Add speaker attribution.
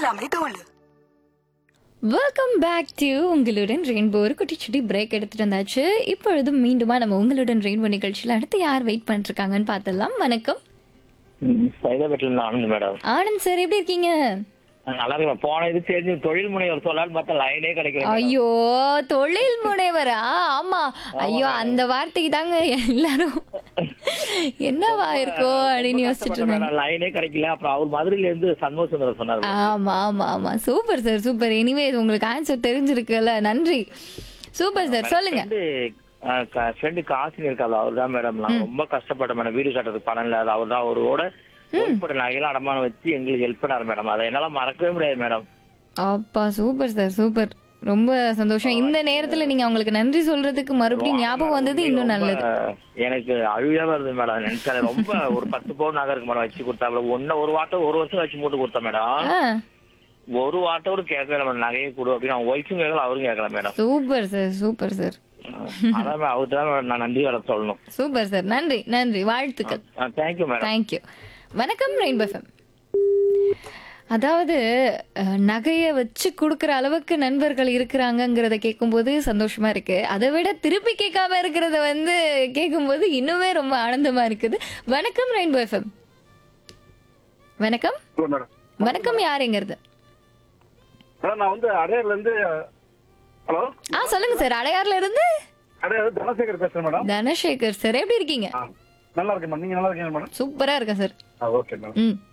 Speaker 1: சொல்லாமலே தோலு
Speaker 2: welcome back to உங்களுடன் ரெயின்போ ஒரு குட்டிச்சுட்டி பிரேக் எடுத்துட்டு வந்தாச்சு இப்பொழுது மீண்டுமா நம்ம உங்களுடன் ரெயின்போ நிகழ்ச்சியில் அடுத்து யார் வெயிட் பண்ணிட்டு இருக்காங்கன்னு பார்த்தலாம் வணக்கம்
Speaker 3: சைதாபேட்டில் இருந்து ஆனந்த் மேடம்
Speaker 2: ஆனந்த் சார் எப்படி இருக்கீங்க
Speaker 3: நல்லா இருக்கேன் போன இது தெரிஞ்சு தொழில் முனைவர் சொல்லலாம்னு பார்த்தா லைனே கிடைக்கல madam.
Speaker 2: ஐயோ தொழில் முனைவரா ஆமா ஐயோ அந்த வார்த்தைக்கு தாங்க எல்லாரும் என்னவா இருக்கோ அப்படின்னு யோசிச்சுட்டு இருந்தாங்க
Speaker 3: மேடம், லைனே கிடைக்கல அப்புறம் அவர் மதுரையில இருந்து சண்முக சுந்தரம் சொன்னார் madam.
Speaker 2: ஆமா ஆமா ஆமா சூப்பர் சார் சூப்பர் எனிவே உங்களுக்கு ஆன்சர் தெரிஞ்சிருக்குல்ல நன்றி சூப்பர் சார் சொல்லுங்க
Speaker 3: ஃப்ரெண்டு காசினி இருக்காது அவர் தான் மேடம் நான் ரொம்ப கஷ்டப்பட்டேன் மேடம் வீடு கட்டுறதுக்கு பணம் இல்லாத அவர் தான் அவரோட உள்பட நகையெல்லாம் அடமானம் வச்சு எங்களுக்கு ஹெல்ப் பண்ணாரு மேடம் அதை என்னால மறக்கவே முடியாது மேடம்
Speaker 2: அப்பா சூப்பர் சார் சூப்பர் ரொம்ப சந்தோஷம் இந்த நேரத்துல நீங்க அவங்களுக்கு நன்றி சொல்றதுக்கு மறுபடியும் ஞாபகம் வந்தது இன்னும் நல்லது
Speaker 3: எனக்கு அழுவியா வருது மேடம் நினைச்சாலே ரொம்ப ஒரு பத்து பவுன் நகை இருக்கு மேடம் வச்சு கொடுத்தாப்புல ஒன்னு ஒரு வாட்டம் ஒரு வருஷம் வச்சு மூட்டு கொடுத்தேன் மேடம்
Speaker 2: ஆ,
Speaker 3: ஒரு வாட்டோட கேட்கல மேடம் நகையை கொடு அப்படின்னு அவங்க ஒய்ஃபும் கேட்கல அவரும் கேட்கல madam
Speaker 2: super sir super sir
Speaker 3: அதான் அவருக்கு தான் நான் நன்றி வர சொல்லணும்
Speaker 2: சூப்பர் சார் நன்றி நன்றி வாழ்த்துக்கள்
Speaker 3: தேங்க்யூ மேடம்
Speaker 2: தேங்க்யூ வணக்கம் ரெயின்போ எஃப்எம் அதாவது அஹ், நகையை வச்சு கொடுக்குற அளவுக்கு நண்பர்கள் இருக்கிறாங்கங்கிறத கேட்கும்போது சந்தோஷமா இருக்கு அதை விட திருப்பி கேட்காம இருக்கிறத வந்து கேட்கும்போது இன்னுமே ரொம்ப ஆனந்தமா இருக்குது வணக்கம் ரெயின்போ எஃப்எம் வணக்கம்
Speaker 4: ஹலோ மேடம்
Speaker 2: வணக்கம் யாருங்கிறது
Speaker 4: மேடம் நான் வந்து அடையார்ல இருந்து ஹலோ
Speaker 2: ஆ சொல்லுங்க சார் அடையார்ல இருந்து
Speaker 4: அடையார் தனசேகர் பேசுறேன் மேடம்
Speaker 2: தனசேகர் சார் எப்படி இருக்கீங்க
Speaker 4: ஆ நல்லா இருக்கேன் மேடம் நீங்க நல்லா இருக்கீங்க மேடம்
Speaker 2: சூப்பரா இருக்கேன் சார்
Speaker 4: ஆ ஓகே மேடம்
Speaker 2: ம்